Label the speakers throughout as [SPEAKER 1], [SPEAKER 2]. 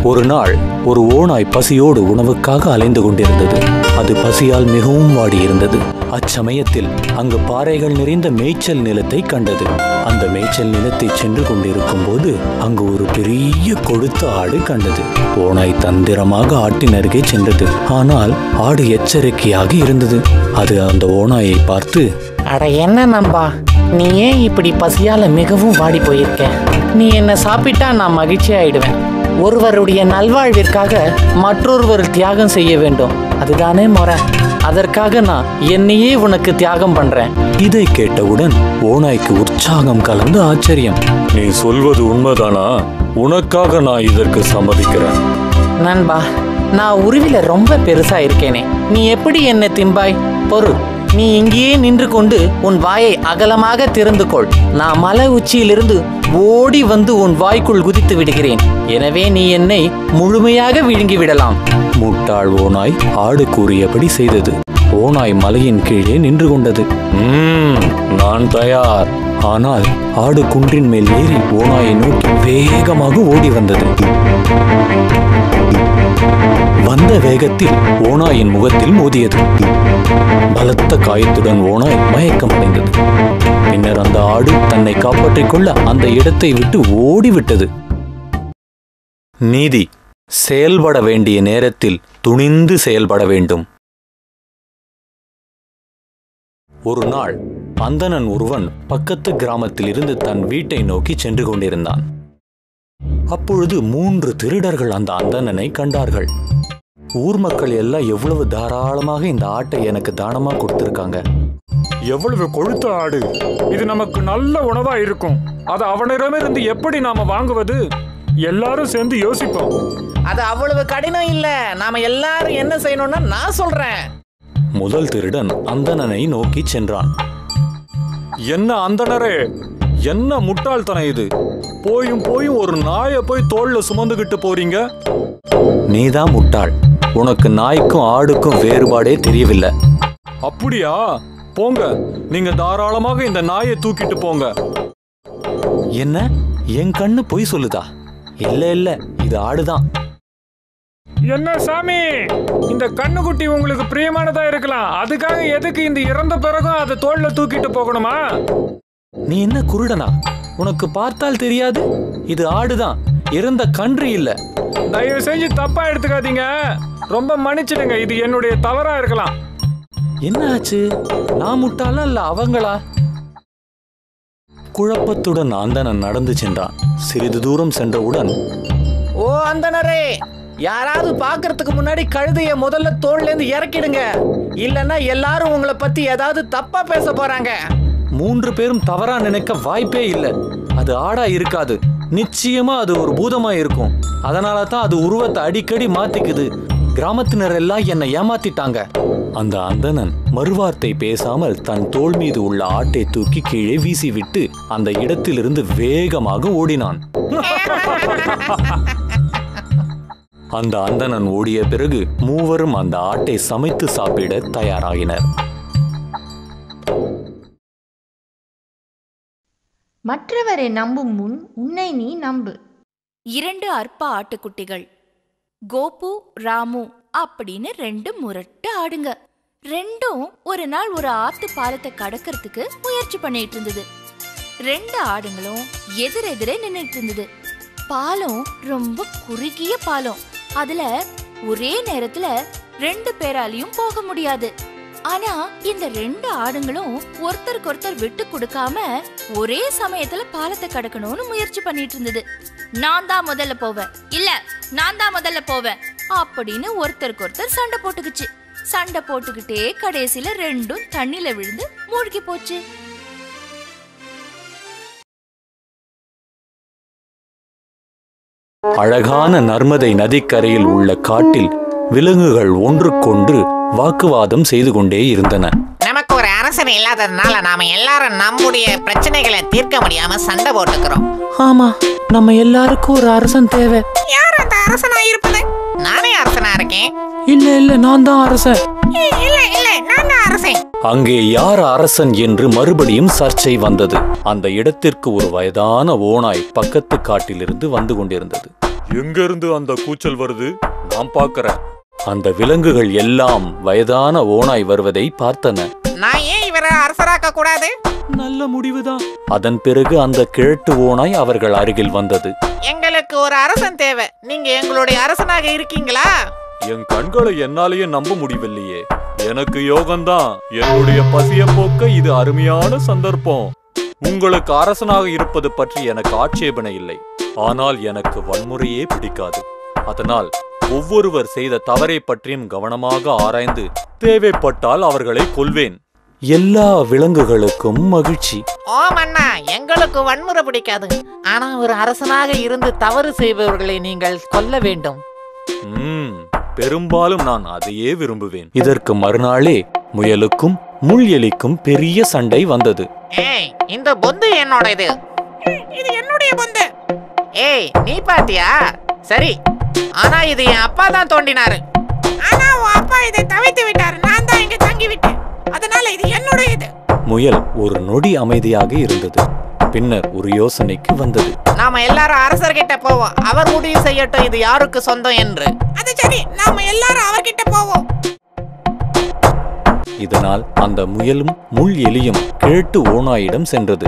[SPEAKER 1] ஒரு நாள் ஒரு ஓநாய் பசியோடு உணவுக்காக அலைந்து கொண்டிருந்தது அது பசியால் மிகவும் வாடியிருந்தது அச்சமயத்தில் அங்கு பாறைகள் நிறைந்த மேய்ச்சல் நிலத்தை கண்டது அந்த மேய்ச்சல் நிலத்தை சென்று கொண்டிருக்கும் போது அங்கு ஒரு பெரிய கொழுத்த ஆடு கண்டது ஓநாய் தந்திரமாக ஆட்டின் அருகே சென்றது ஆனால் ஆடு எச்சரிக்கையாக இருந்தது அது அந்த ஓநாயை பார்த்து
[SPEAKER 2] அட என்ன நம்பா நீ ஏன் இப்படி பசியால மிகவும் வாடி போயிருக்க நீ என்ன சாப்பிட்டா நான் மகிழ்ச்சி ஆயிடுவேன் ஒருவருடைய நல்வாழ்விற்காக மற்றொருவர் தியாகம் செய்ய வேண்டும் அதுதானே முறை அதற்காக நான் என்னையே உனக்கு தியாகம் பண்றேன்
[SPEAKER 1] இதை கேட்டவுடன் ஓநாய்க்கு உற்சாகம் கலந்து ஆச்சரியம் நீ சொல்வது உண்மைதானா உனக்காக நான் இதற்கு சம்மதிக்கிறேன்
[SPEAKER 2] நண்பா நான் உருவில ரொம்ப பெருசா இருக்கேனே நீ எப்படி என்னை திம்பாய் பொறு நீ இங்கேயே நின்று கொண்டு உன் வாயை அகலமாக திறந்து கொள் நான் மலை உச்சியிலிருந்து ஓடி வந்து உன் வாய்க்குள் குதித்து விடுகிறேன் எனவே நீ என்னை முழுமையாக விழுங்கி விடலாம்
[SPEAKER 1] முட்டாள் ஓநாய் ஆடு கூறியபடி செய்தது ஓநாய் மலையின் கீழே நின்று கொண்டது "ம்ம், நான் தயார் ஆனால் ஆடு குன்றின் மேல் ஏறி ஓநாயை நோக்கி வேகமாக ஓடி வந்தது வந்த வேகத்தில் ஓநாயின் முகத்தில் மோதியது பலத்த காயத்துடன் ஓநாய் மயக்கமடைந்தது பின்னர் அந்த ஆடு தன்னை காப்பாற்றிக் கொள்ள அந்த இடத்தை விட்டு ஓடிவிட்டது நீதி செயல்பட வேண்டிய நேரத்தில் துணிந்து செயல்பட வேண்டும் ஒரு நாள் அந்தணன் ஒருவன் பக்கத்து கிராமத்தில் இருந்து தன் வீட்டை நோக்கி சென்று கொண்டிருந்தான் அப்பொழுது மூன்று திருடர்கள் அந்த அந்தணனை கண்டார்கள் ஊர் மக்கள் எல்லாம் எவ்வளவு தாராளமாக இந்த ஆட்டை எனக்கு தானமா கொடுத்திருக்காங்க
[SPEAKER 3] எவ்வளவு கொழுத்த ஆடு இது நமக்கு நல்ல உணவா இருக்கும் அது அவனிடமிருந்து எப்படி நாம வாங்குவது எல்லாரும் சேர்ந்து யோசிப்போம்
[SPEAKER 2] அது அவ்வளவு கடினம் இல்ல நாம எல்லாரும் என்ன செய்யணும்னா நான் சொல்றேன்
[SPEAKER 1] முதல் திருடன் அந்தணனை நோக்கி சென்றான் என்ன அந்தணரே என்ன முட்டாள்தனம் இது போயும் போயும் ஒரு நாயை போய் தோல்ல சுமந்துகிட்டு போறீங்க நீதான் முட்டாள் உனக்கு நாய்க்கும் ஆடுக்கும் வேறுபாடே தெரியவில்லை அப்படியா போங்க நீங்க தாராளமாக இந்த நாயை தூக்கிட்டு போங்க என்ன என் கண்ணு பொய் சொல்லுதா இல்ல இல்ல இது ஆடுதான்
[SPEAKER 3] என்ன சாமி இந்த கண்ணுக்குட்டி உங்களுக்கு பிரியமானதா இருக்கலாம் அதுக்காக எதுக்கு இந்த இறந்த பிறகும் அதை தோல்ல தூக்கிட்டு போகணுமா
[SPEAKER 1] நீ என்ன குருடனா உனக்கு பார்த்தால் தெரியாது இது ஆடுதான் இறந்த கன்று இல்ல
[SPEAKER 3] தயவு செஞ்சு தப்பா எடுத்துக்காதீங்க ரொம்ப மன்னிச்சிடுங்க இது என்னுடைய தவறா இருக்கலாம்
[SPEAKER 1] என்ன ஆச்சு நான் முட்டாளா இல்ல அவங்களா குழப்பத்துடன் அந்தணன் நடந்து சென்றான் சிறிது தூரம் சென்றவுடன்
[SPEAKER 2] ஓ அந்தனரே யாராவது பார்க்கறதுக்கு முன்னாடி கழுதைய முதல்ல தோல்ல இருந்து இறக்கிடுங்க இல்லைன்னா எல்லாரும் உங்களை பத்தி ஏதாவது தப்பா பேச போறாங்க
[SPEAKER 1] மூன்று பேரும் தவறா நினைக்க வாய்ப்பே இல்ல அது ஆடா இருக்காது நிச்சயமா அது ஒரு பூதமா இருக்கும் அதனால தான் அது உருவத்தை அடிக்கடி மாத்திக்குது கிராமத்தினர் எல்லாம் என்னை ஏமாத்திட்டாங்க அந்த அந்தணன் மறுவார்த்தை பேசாமல் தன் தோள் மீது உள்ள ஆட்டை தூக்கி கீழே வீசிவிட்டு அந்த இடத்திலிருந்து வேகமாக ஓடினான் அந்த அந்தணன் ஓடிய பிறகு மூவரும் அந்த ஆட்டை சமைத்து சாப்பிட தயாராகினர்
[SPEAKER 4] மற்றவரை நம்பும் முன் உன்னை நீ நம்பு
[SPEAKER 5] இரண்டு அற்ப ஆட்டுக்குட்டிகள் கோபு ராமு அப்படின்னு ரெண்டு முரட்டு ஆடுங்க ரெண்டும் ஒரு நாள் ஒரு ஆத்து பாலத்தை கடக்கிறதுக்கு முயற்சி பண்ணிட்டு இருந்தது ரெண்டு ஆடுங்களும் எதிரெதிரே நின்னுட்டு இருந்தது பாலம் ரொம்ப குறுகிய பாலம் அதுல ஒரே நேரத்துல ரெண்டு பேராலையும் போக முடியாது ஆனா இந்த ரெண்டு ஆடுங்களும் ஒருத்தருக்கு ஒருத்தர் விட்டு கொடுக்காம ஒரே சமயத்துல பாலத்தை கடக்கணும்னு முயற்சி பண்ணிட்டு இருந்தது நான் தான் முதல்ல போவேன் இல்ல நான் தான் முதல்ல போவேன் அப்படின்னு ஒருத்தருக்கு ஒருத்தர் சண்டை போட்டுக்குச்சு சண்டை போட்டுக்கிட்டே கடைசியில ரெண்டும் தண்ணில விழுந்து மூழ்கி போச்சு
[SPEAKER 1] அழகான நர்மதை நதிக்கரையில் உள்ள காட்டில் விலங்குகள் ஒன்றுக்கொன்று வாக்குவாதம் செய்து கொண்டே இருந்தன
[SPEAKER 6] நமக்கு ஒரு அரசன் இல்லாததுனால நாம எல்லாரும் நம்முடைய பிரச்சனைகளை தீர்க்க முடியாம சண்டை போட்டுக்கிறோம்
[SPEAKER 2] ஆமா நம்ம எல்லாருக்கும் ஒரு அரசன் தேவை
[SPEAKER 6] யார் அந்த அரசனா இருப்பது நானே அரசனா இருக்கேன்
[SPEAKER 2] இல்ல இல்ல நான் தான் அரசன்
[SPEAKER 6] ஏய், இல்ல இல்ல நான் தான் அரசன்
[SPEAKER 1] அங்கே யார் அரசன் என்று மறுபடியும் சர்ச்சை வந்தது அந்த இடத்திற்கு ஒரு வயதான ஓநாய் பக்கத்து காட்டிலிருந்து வந்து கொண்டிருந்தது எங்க இருந்து அந்த கூச்சல் வருது நான் பார்க்கறேன் அந்த விலங்குகள் எல்லாம் வயதான ஓனாய் வருவதை பார்த்தன
[SPEAKER 6] நான் ஏன் இவரை அரசராக்க கூடாது
[SPEAKER 1] நல்ல முடிவுதான் அதன் பிறகு அந்த கிழட்டு ஓனாய் அவர்கள் அருகில் வந்தது
[SPEAKER 6] எங்களுக்கு ஒரு அரசன் தேவை நீங்க எங்களுடைய அரசனாக இருக்கீங்களா
[SPEAKER 1] என் கண்களை என்னாலேயே நம்ப முடியவில்லையே எனக்கு யோகம்தான் என்னுடைய பசிய போக்க இது அருமையான சந்தர்ப்பம் உங்களுக்கு அரசனாக இருப்பது பற்றி எனக்கு ஆட்சேபனை இல்லை ஆனால் எனக்கு வன்முறையே பிடிக்காது அதனால் ஒவ்வொருவர் செய்த தவறை பற்றியும் கவனமாக ஆராய்ந்து தேவைப்பட்டால் அவர்களை கொல்வேன் எல்லா விலங்குகளுக்கும் மகிழ்ச்சி
[SPEAKER 6] ஓ மன்னா எங்களுக்கு வன்முறை பிடிக்காது ஆனா ஒரு அரசனாக இருந்து தவறு செய்பவர்களை நீங்கள் கொல்ல வேண்டும்
[SPEAKER 1] ம் பெரும்பாலும் நான் அதையே விரும்புவேன் இதற்கு மறுநாளே முயலுக்கும் முள் எலிக்கும் பெரிய சண்டை வந்தது
[SPEAKER 6] ஏய் இந்த பொந்து என்னோட இது இது என்னுடைய பொந்து ஏய் நீ பாத்தியா சரி ஆனா இது என் அப்பா தான் தோண்டினாரு ஆனா உன் அப்பா இதை தவித்து விட்டாரு நான் தான் இங்க தங்கி விட்டேன் அதனால இது என்னுடைய இது
[SPEAKER 1] முயல் ஒரு நொடி அமைதியாக இருந்தது பின்னர் ஒரு யோசனைக்கு வந்தது
[SPEAKER 6] நாம எல்லாரும் அரசர்கிட்ட போவோம் அவர் முடிவு செய்யட்டும் இது யாருக்கு சொந்தம் என்று அது சரி நாம எல்லாரும் அவர்கிட்ட போவோம்
[SPEAKER 1] இதனால் அந்த முயலும் முள் எலியும் கிழட்டு ஓநாயிடம் சென்றது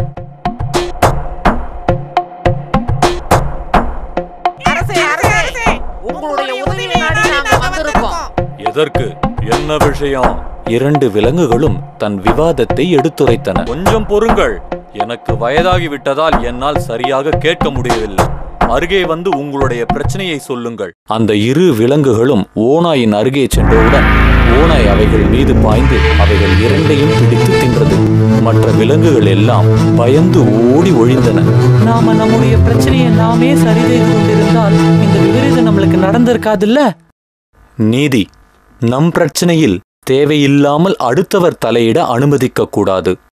[SPEAKER 6] அரசே அரசே உங்களுடைய உதவி நாடி நாங்க வந்திருக்கோம்
[SPEAKER 1] எதற்கு என்ன விஷயம் இரண்டு விலங்குகளும் தன் விவாதத்தை எடுத்துரைத்தன கொஞ்சம் பொறுங்கள் எனக்கு வயதாகி விட்டதால் என்னால் சரியாக கேட்க முடியவில்லை அருகே வந்து உங்களுடைய பிரச்சனையை சொல்லுங்கள் அந்த இரு விலங்குகளும் ஓநாயின் அருகே சென்றவுடன் ஓநாய் அவைகள் மீது பாய்ந்து அவைகள் இரண்டையும் பிடித்து தின்றது மற்ற விலங்குகள் எல்லாம் பயந்து ஓடி ஒழிந்தன
[SPEAKER 2] நாம நம்முடைய பிரச்சனையை நாமே சரி செய்து கொண்டிருந்தால் இந்த விபரீதம் நம்மளுக்கு நடந்திருக்காதுல்ல
[SPEAKER 1] நீதி நம் பிரச்சனையில் தேவையில்லாமல் அடுத்தவர் தலையிட அனுமதிக்க கூடாது